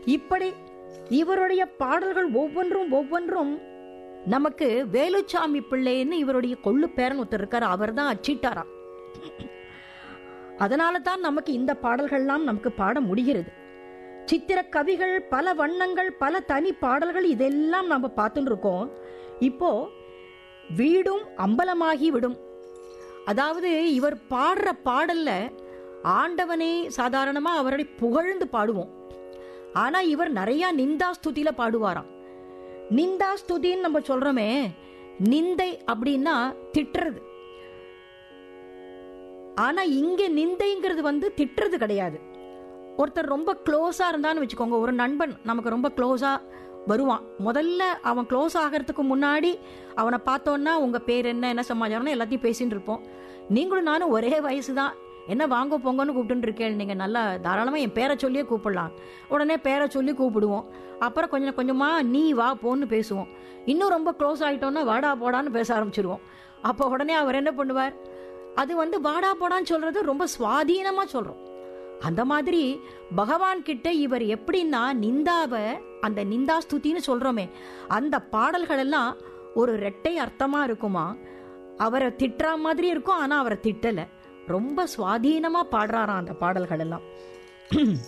இப்படி இவருடைய பாடல்கள் ஒவ்வொன்றும் ஒவ்வொன்றும் நமக்கு வேலுச்சாமி பிள்ளைன்னு இவருடைய கொள்ளு பேரன் ஒருத்தர் இருக்காரு அவர் தான் அச்சிட்டாராம் அதனால தான் நமக்கு இந்த பாடல்கள்லாம் நமக்கு பாட முடிகிறது சித்திர கவிகள் பல வண்ணங்கள் பல தனி பாடல்கள் இதெல்லாம் நம்ம பார்த்துட்டு இருக்கோம் இப்போ வீடும் அம்பலமாகி விடும் அதாவது இவர் பாடுற பாடல்ல ஆண்டவனே சாதாரணமா அவரை புகழ்ந்து பாடுவோம் ஆனா இவர் நிறைய நிந்தா ஸ்துதியில பாடுவாராம் நிந்தா ஸ்துதின்னு நம்ம சொல்றோமே நிந்தை அப்படின்னா திட்டுறது ஆனா இங்க நிந்தைங்கிறது வந்து திட்டுறது கிடையாது ஒருத்தர் ரொம்ப க்ளோஸா இருந்தான்னு வச்சுக்கோங்க ஒரு நண்பன் நமக்கு ரொம்ப க்ளோஸா வருவான் முதல்ல அவன் க்ளோஸ் ஆகிறதுக்கு முன்னாடி அவனை பார்த்தோன்னா உங்க பேர் என்ன என்ன சமாச்சாரம்னு எல்லாத்தையும் பேசிட்டு இருப்போம் நீங்களும் நானும் ஒரே வயசு தான் என்ன வாங்க போங்கன்னு கூப்பிட்டு இருக்கேன் நீங்க நல்லா தாராளமா என் பேரை சொல்லியே கூப்பிடலாம் உடனே பேரை சொல்லி கூப்பிடுவோம் அப்புறம் கொஞ்சம் கொஞ்சமா நீ வா போன்னு பேசுவோம் இன்னும் ரொம்ப க்ளோஸ் ஆயிட்டோம்னா வாடா போடான்னு பேச ஆரம்பிச்சிருவோம் அப்போ உடனே அவர் என்ன பண்ணுவார் அது வந்து வாடா போடான்னு சொல்றது ரொம்ப சுவாதீனமா சொல்றோம் அந்த மாதிரி பகவான் கிட்ட இவர் எப்படின்னா நிந்தாவ அந்த நிந்தா ஸ்துதின்னு சொல்றோமே அந்த பாடல்கள் எல்லாம் ஒரு ரெட்டை அர்த்தமா இருக்குமா அவரை திட்டுற மாதிரி இருக்கும் ஆனா அவரை திட்டல ரொம்ப சுவாதீனமா பாடுறாராம் அந்த பாடல்கள் எல்லாம்